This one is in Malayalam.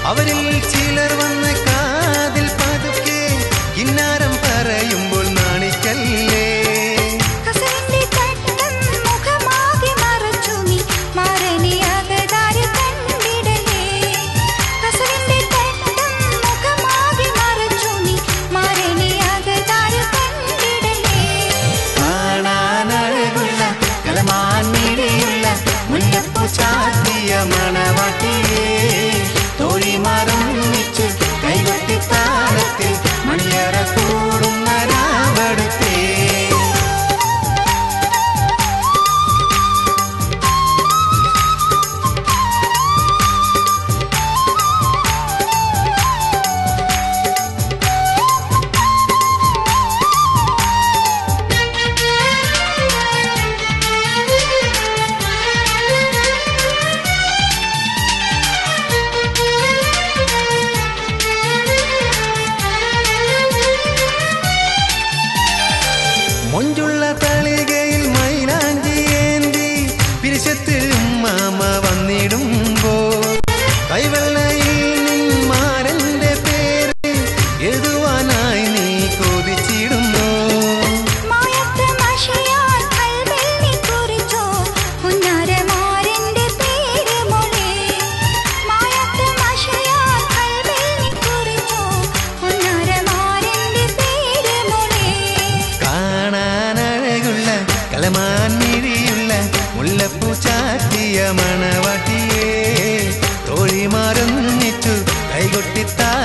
അവരിൽ ചിലർ വന്ന് കാതിൽ പതുക്കെ കിന്നാരം പറയുമ്പോൾ നാണിക്കല്ലേ കസവിന്റെ തട്ടം മുഖമാകെ മറച്ചു നീ മാറനെ അകതാരി കണ്ടിടലേ കസവിന്റെ തട്ടം മുഖമാകെ മറച്ചു നീ മാറനെ അകതാരി കണ്ടിടലേ കാണാനഴകുള്ള കലമാൻമിഴിയുള്ള മുല്ലപ്പൂ ചാത്തിയ മണവാട്ടിയേ തോഴിമാറൊന്നിച്ച് കൈകൊട്ടി താളത്തിൽ മണിയറ കൂടുന്ന രാവടുത്തേ മൊഞ്ചുള്ള തളികയിൽ മൈലാഞ്ചി ഏന്തി പിരിശത്തിൽ മാമ വന്നിടുമ്പോ കൈവെള്ളയിൽ നിന്മാരന്റെ പേര് എഴുതുവാനായി നീ കൊതിച്ചിടുന്നു മായത്ത് മഷിയാൽ കൽവെള്ളി കുറിച്ചോ പുന്നാരമാരന്റെ പേര് മൊഴി മായത്ത് മഷിയാൽ കൽവെള്ളി കുറിച്ചോ പുന്നാരമാരന്റെ പേര് മൊഴി കാണാനഴകുള്ള കലമാൻമിഴിയുള്ള മുല്ലപ്പൂ ചാത്തിയ മണവാട്ടിയേ തോഴിമാരൊന്നിച്ചു കൈകൊട്ടിത്താ